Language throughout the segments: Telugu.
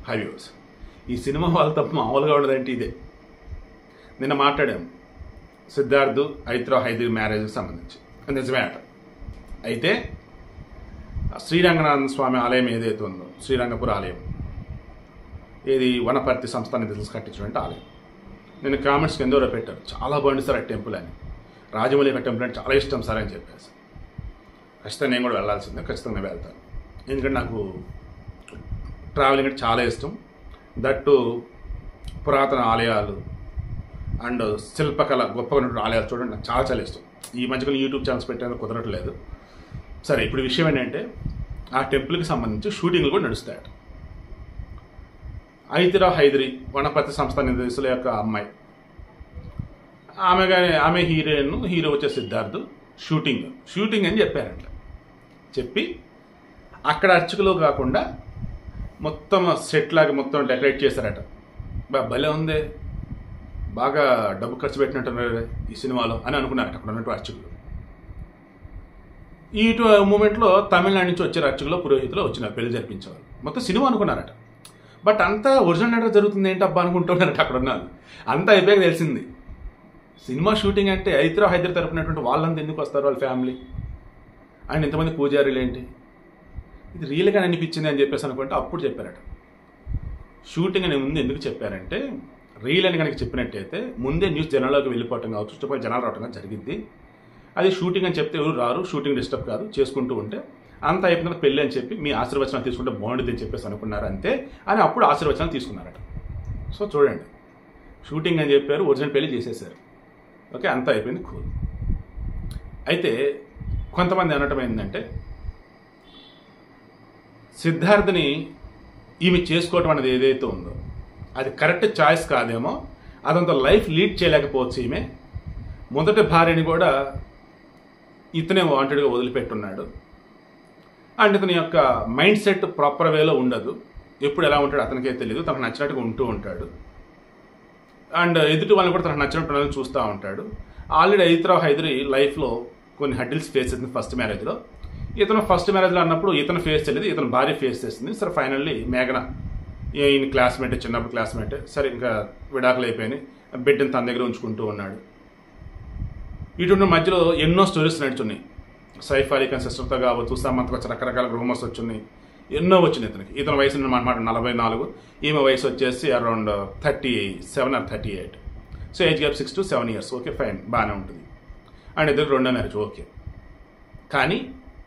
హైవ్యూస్ ఈ సినిమా వాళ్ళతో మామూలుగా ఉండదంటే ఇదే నిన్న మాట్లాడాం సిద్ధార్థ్ ఐత్రో హైదరి మ్యారేజ్కి సంబంధించి నిజమే అట అయితే శ్రీరంగనాథ స్వామి ఆలయం ఏదైతే ఉందో శ్రీరంగపుర ఆలయం ఏది వనపర్తి సంస్థాన్ని తెలిసి కట్టించినటువంటి ఆలయం నేను కామెంట్స్ కింద కూడా పెట్టారు చాలా బాగుంది సార్ ఆ టెంపుల్ అని రాజమౌళి టెంపుల్ అంటే చాలా ఇష్టం సార్ అని చెప్పేసి ఖచ్చితంగా నేను కూడా వెళ్ళాల్సిందే ఖచ్చితంగా వెళ్తాను ఎందుకంటే నాకు ట్రావెలింగ్ అంటే చాలా ఇష్టం దట్టు పురాతన ఆలయాలు అండ్ శిల్పకళ గొప్పగా ఉన్నటువంటి ఆలయాలు చూడండి నాకు చాలా చాలా ఇష్టం ఈ మధ్యకాలం యూట్యూబ్ ఛానల్స్ పెట్టేందుకు కుదరట్లేదు సరే ఇప్పుడు విషయం ఏంటంటే ఆ టెంపుల్కి సంబంధించి షూటింగ్లు కూడా నడుస్తాయట ఐతిరా హైదరి వనపర్తి సంస్థ నిర్దేశుల యొక్క అమ్మాయి ఆమె కానీ ఆమె హీరోయిన్ హీరో వచ్చే సిద్ధార్థ్ షూటింగ్ షూటింగ్ అని చెప్పారంట చెప్పి అక్కడ అర్చకులు కాకుండా మొత్తం సెట్ లాగా మొత్తం డెకరేట్ చేశారట బా భలే ఉందే బాగా డబ్బు ఖర్చు పెట్టినట్టున్నారు ఈ సినిమాలో అని అనుకున్నారట అక్కడ ఉన్నట్టు అర్చకులు ఈ మూమెంట్లో తమిళనాడు నుంచి వచ్చే అర్చకులు పురోహితులు వచ్చినారు పెళ్లి జరిపించేవారు మొత్తం సినిమా అనుకున్నారట బట్ అంతా ఒరిజినల్ నడక జరుగుతుంది ఏంటి అబ్బా అనుకుంటున్నారట అక్కడ ఉన్నారు అంతా అయిపోయాక తెలిసింది సినిమా షూటింగ్ అంటే హైదరా హైదర్ తరపునటువంటి వాళ్ళంతా ఎందుకు వస్తారు వాళ్ళ ఫ్యామిలీ అండ్ ఇంతమంది పూజారులు ఏంటి ఇది రియల్గా అనిపించింది అని చెప్పేసి అనుకుంటే అప్పుడు చెప్పారట షూటింగ్ అని ముందు ఎందుకు చెప్పారంటే రీల్ అని కనుక చెప్పినట్టయితే ముందే న్యూస్ జనాల్లోకి వెళ్ళిపోవటం కావచ్చు చుట్టుపక్కల జనాలు రావటం కానీ జరిగింది అది షూటింగ్ అని చెప్తే ఎవరు రారు షూటింగ్ డిస్టర్బ్ కాదు చేసుకుంటూ ఉంటే అంత అయిపోయిన తర్వాత పెళ్ళి అని చెప్పి మీ ఆశీర్వచనాలు తీసుకుంటే బాగుంటుంది అని చెప్పేసి అనుకున్నారు అంతే అని అప్పుడు ఆశీర్వచనాలు తీసుకున్నారట సో చూడండి షూటింగ్ అని చెప్పారు ఒరిజినల్ పెళ్లి చేసేసారు ఓకే అంతా అయిపోయింది కూల్ అయితే కొంతమంది అనటం ఏంటంటే సిద్ధార్థని ఈమె చేసుకోవటం అనేది ఏదైతే ఉందో అది కరెక్ట్ చాయిస్ కాదేమో అదంత లైఫ్ లీడ్ చేయలేకపోవచ్చు ఈమె మొదటి భార్యని కూడా ఇతనే వాంటెడ్గా వదిలిపెట్టున్నాడు అండ్ ఇతని యొక్క మైండ్ సెట్ ప్రాపర్ వేలో ఉండదు ఎప్పుడు ఎలా ఉంటాడు అతనికే తెలియదు తనకు నచ్చినట్టుగా ఉంటూ ఉంటాడు అండ్ ఎదుటి వాళ్ళని కూడా తనకు నచ్చినట్టు ఉన్నది చూస్తూ ఉంటాడు ఆల్రెడీ ఐత్రావ్ హైదరి లైఫ్లో కొన్ని హడ్డిల్స్ ఫేస్ చేసింది ఫస్ట్ మ్యారేజ్లో ఇతను ఫస్ట్ మ్యారేజ్లో అన్నప్పుడు ఇతను ఫేస్ చేయలేదు ఇతను భార్య ఫేస్ చేసింది సరే ఫైనల్లీ మేఘన ఈయన క్లాస్మేట్ చిన్నప్పుడు క్లాస్మేట్ సరే ఇంకా విడాకులు అయిపోయినాయి బిడ్డను తన దగ్గర ఉంచుకుంటూ ఉన్నాడు ఇటువంటి మధ్యలో ఎన్నో స్టోరీస్ నడుచున్నాయి సైఫ్ అలీ ఖాన్ సిస్టర్తో కావచ్చు సమంతకు వచ్చి రకరకాల రూమర్స్ వచ్చినాయి ఎన్నో వచ్చినాయి ఇతనికి ఇతని వయసు అనమాట నలభై నాలుగు ఈమె వయసు వచ్చేసి around thirty seven or thirty eight so age gap six to seven years okay fine బాగానే ఉంటుంది అండ్ ఇద్దరు రెండో మ్యారేజ్ ఓకే కానీ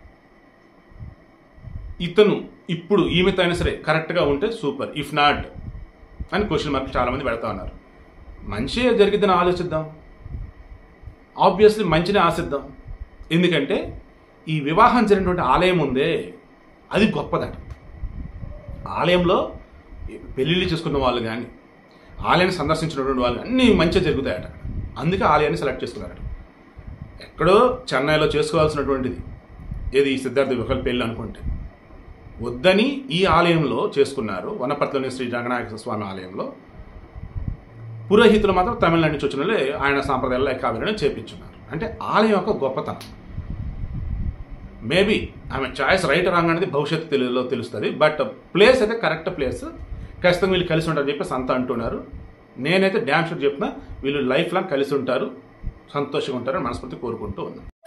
ఇతను ఇప్పుడు ఈమెతో అయినా సరే కరెక్ట్గా ఉంటే సూపర్ ఇఫ్ నాట్ అని క్వశ్చన్ మార్క్ చాలామంది పెడతా ఉన్నారు మంచి జరిగిద్దని ఆలోచిద్దాం ఆబ్వియస్లీ మంచినే ఆశిద్దాం ఎందుకంటే ఈ వివాహం జరిగినటువంటి ఆలయం ఉందే అది గొప్పదట ఆలయంలో పెళ్ళిళ్ళు చేసుకున్న వాళ్ళు కానీ ఆలయాన్ని సందర్శించినటువంటి వాళ్ళు అన్నీ మంచిగా జరుగుతాయట అందుకే ఆలయాన్ని సెలెక్ట్ చేసుకున్నారట ఎక్కడో చెన్నైలో చేసుకోవాల్సినటువంటిది ఏది ఈ సిద్ధార్థ వివాహాల పెళ్ళి అనుకుంటే వద్దని ఈ ఆలయంలో చేసుకున్నారు వనపర్తిలోని శ్రీ రంగనాయక స్వామి ఆలయంలో పురోహితులు మాత్రం తమిళనాడు నుంచి వచ్చిన వాళ్ళే ఆయన సాంప్రదాయాల్లో కావాలని చేపించున్నారు అంటే ఆలయం యొక్క గొప్పతనం మేబీ ఆమె చాయిస్ రైట్ రాంగ్ అనేది భవిష్యత్తు తెలుగులో తెలుస్తుంది బట్ ప్లేస్ అయితే కరెక్ట్ ప్లేస్ ఖచ్చితంగా వీళ్ళు కలిసి ఉంటారని చెప్పేసి అంతా అంటున్నారు నేనైతే డ్యామ్ షూట్ చెప్తున్నా వీళ్ళు లైఫ్ లాంగ్ కలిసి ఉంటారు సంతోషంగా ఉంటారని మనస్ఫూర్తి కోరుకుంటూ ఉన్నాను